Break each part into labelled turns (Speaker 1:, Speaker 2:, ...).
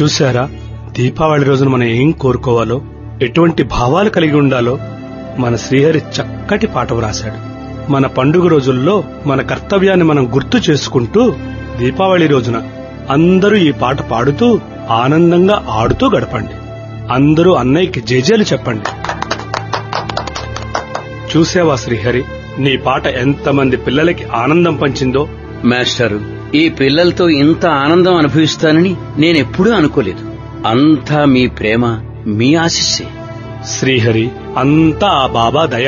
Speaker 1: చూశారా దీపావళి రోజున మనం ఏం కోరుకోవాలో ఎటువంటి భావాలు కలిగి ఉండాలో మన శ్రీహరి చక్కటి పాట వ్రాశాడు మన పండుగ రోజుల్లో మన కర్తవ్యాన్ని మనం గుర్తు చేసుకుంటూ దీపావళి రోజున అందరూ ఈ పాట పాడుతూ ఆనందంగా ఆడుతూ గడపండి అందరూ అన్నయ్యకి జేజేలు చెప్పండి చూసావా శ్రీహరి నీ పాట ఎంతమంది పిల్లలకి ఆనందం పంచిందో
Speaker 2: మాస్టారు ఈ పిల్లలతో ఇంత ఆనందం అనుభవిస్తానని నేనెప్పుడూ అనుకోలేదు అంతా మీ ప్రేమ మీ ఆశిస్సే
Speaker 1: శ్రీహరి అంతా ఆ బాబా దయ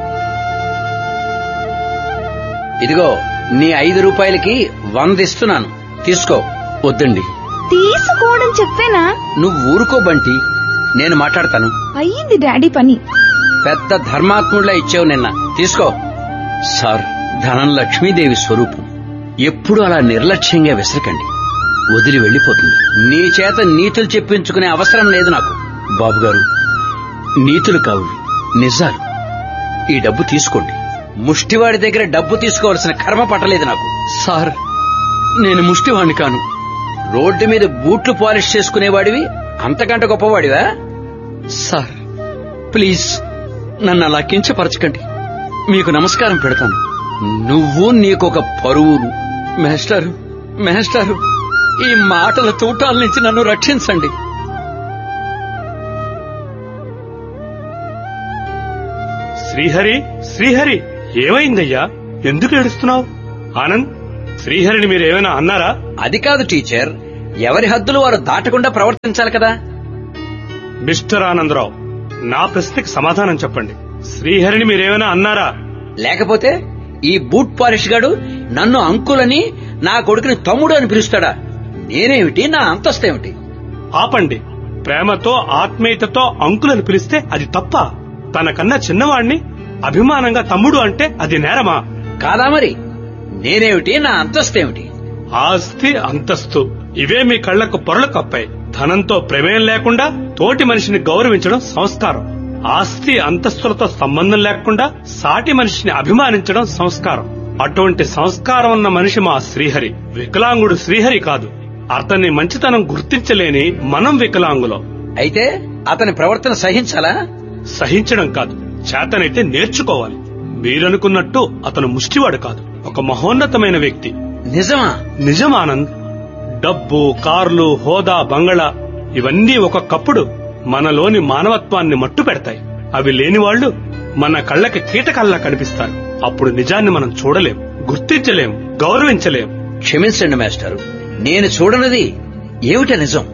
Speaker 2: ఇదిగో నీ ఐదు రూపాయలకి వంద ఇస్తున్నాను తీసుకో వద్దండి
Speaker 3: తీసుకోవడం చెప్పేనా
Speaker 2: నువ్వు ఊరుకో బంటి నేను మాట్లాడతాను
Speaker 3: అయ్యింది డాడీ పని
Speaker 2: పెద్ద ధర్మాత్ముడిలా ఇచ్చావు నిన్న తీసుకో సార్ ధనం లక్ష్మీదేవి స్వరూపం ఎప్పుడు అలా నిర్లక్ష్యంగా విసరకండి వదిలి వెళ్లిపోతుంది నీ చేత నీతులు చెప్పించుకునే అవసరం లేదు నాకు బాబుగారు నీతులు కావు ఇవి, నిజాలు ఈ డబ్బు తీసుకోండి ముష్టివాడి దగ్గర డబ్బు తీసుకోవాల్సిన కర్మ పట్టలేదు నాకు సార్ నేను ముష్టివాణ్ణి కాను రోడ్డు మీద బూట్లు పాలిష్ చేసుకునేవాడివి అంతకంటే గొప్పవాడివా సార్ ప్లీజ్ నన్ను అలా కించపరచకండి మీకు నమస్కారం పెడతాను నువ్వు నీకొక పరువును మేస్టారు మేస్టారు ఈ మాటల తూటాల నుంచి నన్ను రక్షించండి
Speaker 1: శ్రీహరి శ్రీహరి ఏమైందయ్యా ఎందుకు ఏడుస్తున్నావు ఆనంద్ శ్రీహరిని మీరేమైనా అన్నారా
Speaker 2: అది కాదు టీచర్ ఎవరి హద్దులు వారు దాటకుండా ప్రవర్తించాలి కదా
Speaker 1: మిస్టర్ ఆనందరావు నా ప్రశ్నకి సమాధానం చెప్పండి శ్రీహరిని మీరేమైనా అన్నారా
Speaker 2: లేకపోతే ఈ బూట్ పాలిష్ గాడు నన్ను అంకులని నా కొడుకుని తమ్ముడు అని పిలుస్తాడా నేనేమిటి నా అంతస్తేమిటి
Speaker 1: ఆపండి ప్రేమతో ఆత్మీయతతో అంకులను పిలిస్తే అది తప్ప తనకన్నా చిన్నవాణ్ణి అభిమానంగా తమ్ముడు అంటే అది నేరమా
Speaker 2: కాదా మరి నేనేమిటి నా అంతస్తేమిటి
Speaker 1: ఆస్తి అంతస్తు ఇవే మీ కళ్లకు పొరలు కప్పాయి ధనంతో ప్రమేయం లేకుండా తోటి మనిషిని గౌరవించడం సంస్కారం ఆస్తి అంతస్తులతో సంబంధం లేకుండా సాటి మనిషిని అభిమానించడం సంస్కారం అటువంటి సంస్కారం ఉన్న మనిషి మా శ్రీహరి వికలాంగుడు శ్రీహరి కాదు అతని మంచితనం గుర్తించలేని మనం వికలాంగులం
Speaker 2: అయితే అతని ప్రవర్తన సహించాలా
Speaker 1: సహించడం కాదు చేతనైతే నేర్చుకోవాలి మీరనుకున్నట్టు అతను ముష్టివాడు కాదు ఒక మహోన్నతమైన వ్యక్తి
Speaker 2: నిజమా
Speaker 1: నిజం ఆనంద్ డబ్బు కార్లు హోదా బంగళా ఇవన్నీ ఒక్కొక్కప్పుడు మనలోని మానవత్వాన్ని మట్టు పెడతాయి అవి లేని వాళ్ళు మన కళ్ళకి కీటకల్లా కనిపిస్తారు అప్పుడు నిజాన్ని మనం చూడలేం గుర్తించలేం గౌరవించలేం
Speaker 2: క్షమించండి మాస్టారు నేను చూడనిది ఏమిట నిజం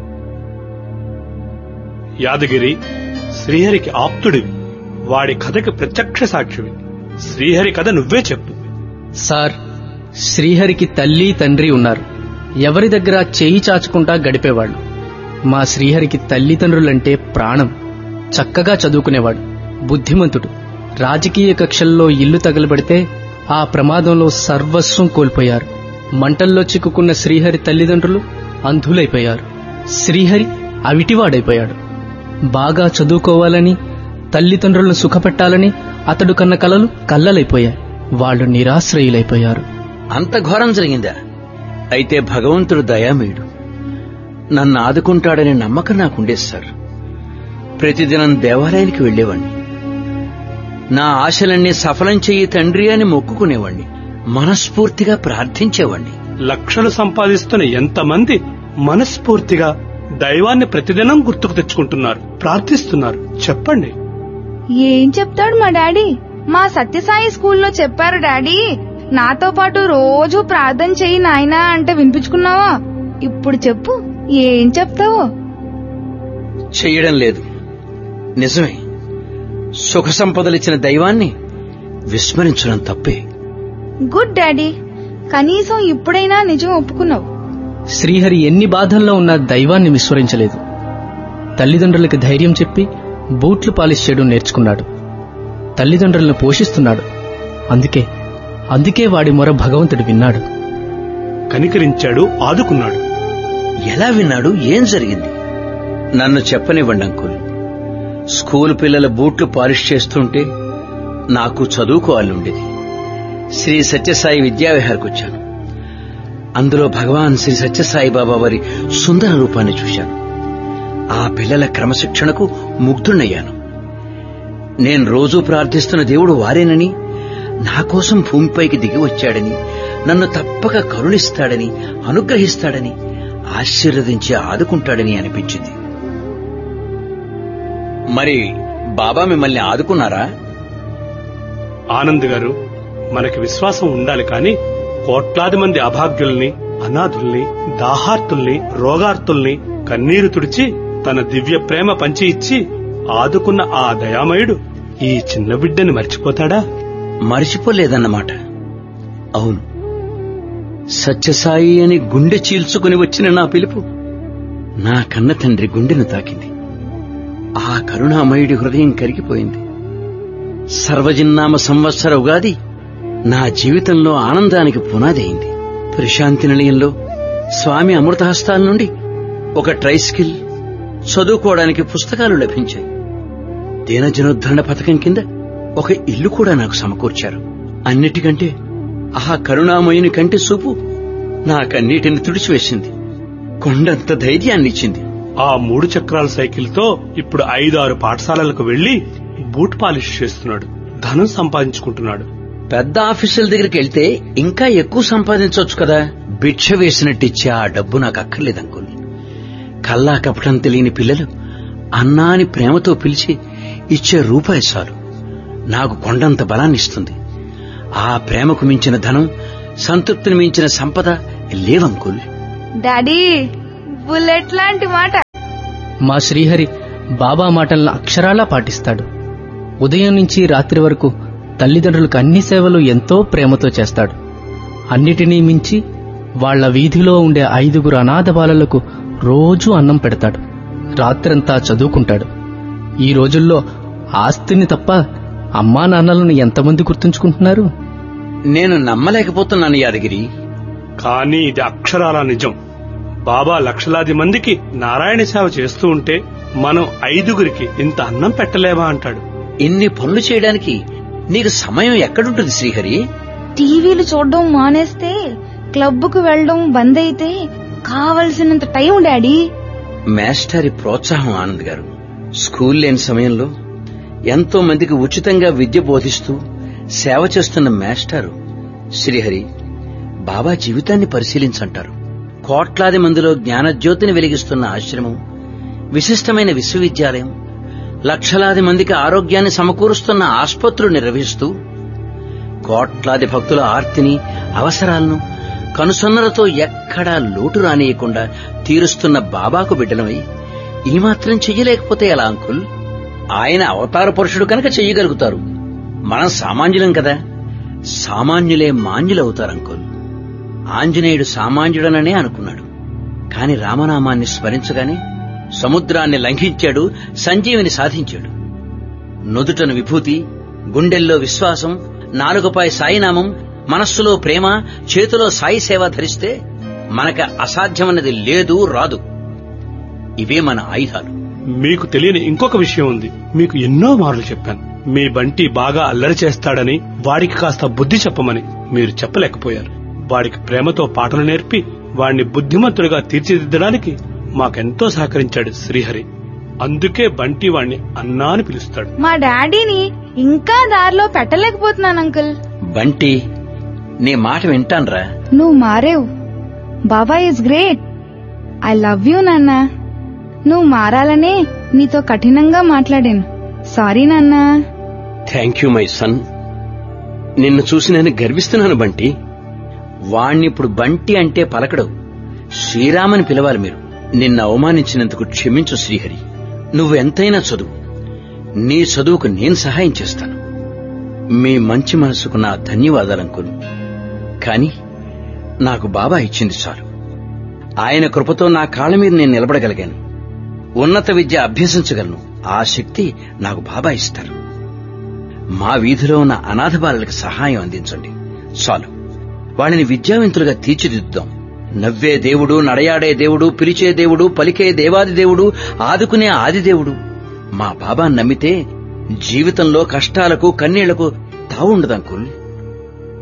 Speaker 1: యాదగిరి శ్రీహరికి ఆప్తుడివి వాడి కథకి ప్రత్యక్ష సాక్షివి శ్రీహరి కథ నువ్వే చెప్పు
Speaker 4: సార్ శ్రీహరికి తల్లి తండ్రి ఉన్నారు ఎవరి దగ్గర చేయి చాచుకుంటా గడిపేవాళ్ళు మా శ్రీహరికి తల్లిదండ్రులంటే ప్రాణం చక్కగా చదువుకునేవాడు బుద్ధిమంతుడు రాజకీయ కక్షల్లో ఇల్లు తగలబడితే ఆ ప్రమాదంలో సర్వస్వం కోల్పోయారు మంటల్లో చిక్కుకున్న శ్రీహరి తల్లిదండ్రులు అంధులైపోయారు శ్రీహరి అవిటివాడైపోయాడు బాగా చదువుకోవాలని తల్లిదండ్రులను సుఖపెట్టాలని అతడు కన్న కలలు కల్లలైపోయాయి వాళ్ళు నిరాశ్రయులైపోయారు
Speaker 2: అంత ఘోరం జరిగిందా అయితే భగవంతుడు దయామయుడు నన్ను ఆదుకుంటాడనే నమ్మకం నాకుండేది సార్ ప్రతిదినం దేవాలయానికి వెళ్లేవాణ్ణి నా ఆశలన్నీ సఫలం చెయ్యి తండ్రి అని మొక్కుకునేవాణ్ణి మనస్ఫూర్తిగా ప్రార్థించేవాణ్ణి
Speaker 1: లక్షలు సంపాదిస్తున్న ఎంతమంది మనస్ఫూర్తిగా దైవాన్ని ప్రతిదినం గుర్తుకు తెచ్చుకుంటున్నారు ప్రార్థిస్తున్నారు చెప్పండి
Speaker 3: ఏం చెప్తాడు మా డాడీ మా సత్యసాయి స్కూల్లో చెప్పారు డాడీ నాతో పాటు రోజు ప్రార్థన చెయ్యి నాయనా అంటే వినిపించుకున్నావా ఇప్పుడు చెప్పు ఏం చెప్తావో
Speaker 2: చెయ్యడం లేదు నిజమే సుఖ సంపదలిచ్చిన దైవాన్ని విస్మరించడం తప్పే
Speaker 3: గుడ్ డాడీ కనీసం ఇప్పుడైనా నిజం ఒప్పుకున్నావు
Speaker 4: శ్రీహరి ఎన్ని బాధల్లో ఉన్నా దైవాన్ని విస్మరించలేదు తల్లిదండ్రులకు ధైర్యం చెప్పి బూట్లు పాలిష్ చేయడం నేర్చుకున్నాడు తల్లిదండ్రులను పోషిస్తున్నాడు అందుకే అందుకే వాడి మొర భగవంతుడు విన్నాడు
Speaker 1: కనికరించాడు ఆదుకున్నాడు
Speaker 2: ఎలా విన్నాడు ఏం జరిగింది నన్ను చెప్పనివ్వండి అంకుల్ స్కూల్ పిల్లల బూట్లు పాలిష్ చేస్తుంటే నాకు చదువుకోవాలని ఉండేది శ్రీ సత్యసాయి విద్యావిహార్కి వచ్చాను అందులో భగవాన్ శ్రీ సత్యసాయి బాబా వారి సుందర రూపాన్ని చూశాను ఆ పిల్లల క్రమశిక్షణకు ముగ్ధుణ్ణయ్యాను నేను రోజూ ప్రార్థిస్తున్న దేవుడు వారేనని నా కోసం భూమిపైకి దిగి వచ్చాడని నన్ను తప్పక కరుణిస్తాడని అనుగ్రహిస్తాడని ఆశీర్వదించి ఆదుకుంటాడని అనిపించింది మరి బాబా మిమ్మల్ని ఆదుకున్నారా
Speaker 1: ఆనంద్ గారు మనకి విశ్వాసం ఉండాలి కానీ కోట్లాది మంది అభాగ్యుల్ని అనాథుల్ని దాహార్తుల్ని రోగార్తుల్ని కన్నీరు తుడిచి తన దివ్య ప్రేమ పంచి ఇచ్చి ఆదుకున్న ఆ దయామయుడు ఈ చిన్న బిడ్డని మర్చిపోతాడా
Speaker 2: మరిచిపోలేదన్నమాట అవును సత్యసాయి అని గుండె చీల్చుకుని వచ్చిన నా పిలుపు నా కన్న తండ్రి గుండెను తాకింది ఆ కరుణామయుడి హృదయం కరిగిపోయింది సర్వజిన్నామ సంవత్సర ఉగాది నా జీవితంలో ఆనందానికి పునాది అయింది ప్రశాంతి నిలయంలో స్వామి అమృతహస్తాల నుండి ఒక ట్రైస్కిల్ చదువుకోవడానికి పుస్తకాలు లభించాయి దీనజనోద్ధరణ పథకం కింద ఒక ఇల్లు కూడా నాకు సమకూర్చారు అన్నిటికంటే ఆ కరుణామయుని కంటి చూపు నా కన్నీటిని తుడిచివేసింది కొండంత ధైర్యాన్నిచ్చింది
Speaker 1: ఆ మూడు చక్రాల సైకిల్తో ఇప్పుడు ఐదు ఆరు పాఠశాలలకు వెళ్లి బూట్ పాలిష్ చేస్తున్నాడు ధనం సంపాదించుకుంటున్నాడు
Speaker 2: పెద్ద ఆఫీసుల దగ్గరికి వెళ్తే ఇంకా ఎక్కువ సంపాదించవచ్చు కదా భిక్ష వేసినట్టిచ్చే ఆ డబ్బు నాకు అక్కర్లేదు అంకుల్ కల్లా కపటం తెలియని పిల్లలు అన్నా అని ప్రేమతో పిలిచి ఇచ్చే రూపాయి చాలు నాకు కొండంత బలాన్నిస్తుంది ఆ ప్రేమకు మించిన ధనం సంతృప్తిని మించిన సంపద లేవంకుల్
Speaker 3: డాడీ బుల్లెట్ లాంటి మాట
Speaker 4: మా శ్రీహరి బాబా మాటలను అక్షరాలా పాటిస్తాడు ఉదయం నుంచి రాత్రి వరకు తల్లిదండ్రులకు అన్ని సేవలు ఎంతో ప్రేమతో చేస్తాడు అన్నిటినీ మించి వాళ్ళ వీధిలో ఉండే ఐదుగురు అనాథ బాలలకు రోజూ అన్నం పెడతాడు రాత్రంతా చదువుకుంటాడు ఈ రోజుల్లో ఆస్తిని తప్ప అమ్మా నాన్నలను ఎంతమంది గుర్తుంచుకుంటున్నారు
Speaker 2: నేను నమ్మలేకపోతున్నాను యాదగిరి
Speaker 1: కానీ ఇది అక్షరాల నిజం బాబా లక్షలాది మందికి నారాయణ సేవ చేస్తూ ఉంటే మనం ఐదుగురికి ఇంత అన్నం పెట్టలేమా అంటాడు
Speaker 2: ఇన్ని పనులు చేయడానికి నీకు సమయం ఎక్కడుంటుంది శ్రీహరి
Speaker 3: టీవీలు చూడడం మానేస్తే క్లబ్కు వెళ్ళడం బంద్ అయితే కావలసినంత టైం డాడీ
Speaker 2: మేస్టారి ప్రోత్సాహం ఆనంద్ గారు స్కూల్ లేని సమయంలో ఎంతో మందికి ఉచితంగా విద్య బోధిస్తూ సేవ చేస్తున్న మేస్టారు శ్రీహరి బాబా జీవితాన్ని పరిశీలించంటారు కోట్లాది మందిలో జ్ఞానజ్యోతిని వెలిగిస్తున్న ఆశ్రమం విశిష్టమైన విశ్వవిద్యాలయం లక్షలాది మందికి ఆరోగ్యాన్ని సమకూరుస్తున్న ఆసుపత్రులు నిర్వహిస్తూ కోట్లాది భక్తుల ఆర్తిని అవసరాలను కనుసన్నలతో ఎక్కడా లోటు రానియకుండా తీరుస్తున్న బాబాకు బిడ్డలమై ఈ మాత్రం చెయ్యలేకపోతే ఎలా అంకుల్ ఆయన అవతార పురుషుడు కనుక చెయ్యగలుగుతారు మనం సామాన్యులం కదా సామాన్యులే మాన్యులవుతారు అంకుల్ ఆంజనేయుడు సామాన్యుడననే అనుకున్నాడు కాని రామనామాన్ని స్మరించగానే సముద్రాన్ని లంఘించాడు సంజీవిని సాధించాడు నుదుటను విభూతి గుండెల్లో విశ్వాసం నాలుగుపై సాయినామం మనస్సులో ప్రేమ చేతిలో సాయి సేవ ధరిస్తే మనకు అసాధ్యమన్నది లేదు రాదు ఇవే మన ఆయుధాలు
Speaker 1: మీకు తెలియని ఇంకొక విషయం ఉంది మీకు ఎన్నో మార్లు చెప్పాను మీ బంటి బాగా అల్లరి చేస్తాడని వాడికి కాస్త బుద్ధి చెప్పమని మీరు చెప్పలేకపోయారు వాడికి ప్రేమతో పాటలు నేర్పి వాడిని బుద్ధిమంతుడిగా తీర్చిదిద్దడానికి మాకెంతో సహకరించాడు శ్రీహరి అందుకే బంటి వాణ్ణి అన్నా అని పిలుస్తాడు
Speaker 3: మా డాడీని ఇంకా దారిలో పెట్టలేకపోతున్నాను అంకుల్
Speaker 2: బంటి నీ మాట వింటాన్రా
Speaker 3: నువ్వు మారేవు బాబా is great I love you నాన్న నువ్వు మారాలనే నీతో కఠినంగా మాట్లాడాను సారీ నాన్నా
Speaker 2: థ్యాంక్ యూ మై సన్ నిన్ను చూసి నేను గర్విస్తున్నాను బంటి వాణ్ణిప్పుడు బంటి అంటే పలకడు శ్రీరామని పిలవాలి మీరు నిన్ను అవమానించినందుకు క్షమించు శ్రీహరి నువ్వు ఎంతైనా చదువు నీ చదువుకు నేను సహాయం చేస్తాను మీ మంచి మనసుకు నా ధన్యవాదాలంకులు కాని నాకు బాబా ఇచ్చింది చాలు ఆయన కృపతో నా కాళ్ళ మీద నేను నిలబడగలిగాను ఉన్నత విద్య అభ్యసించగలను ఆ శక్తి నాకు బాబా ఇస్తారు మా వీధిలో ఉన్న అనాథ బాలలకు సహాయం అందించండి చాలు వాళ్ళని విద్యావంతులుగా తీర్చిదిద్దుదాం నవ్వే దేవుడు నడయాడే దేవుడు పిలిచే దేవుడు పలికే దేవాది దేవుడు ఆదుకునే ఆది దేవుడు మా బాబా నమ్మితే జీవితంలో కష్టాలకు కన్నీళ్లకు తావుండదు అంకుల్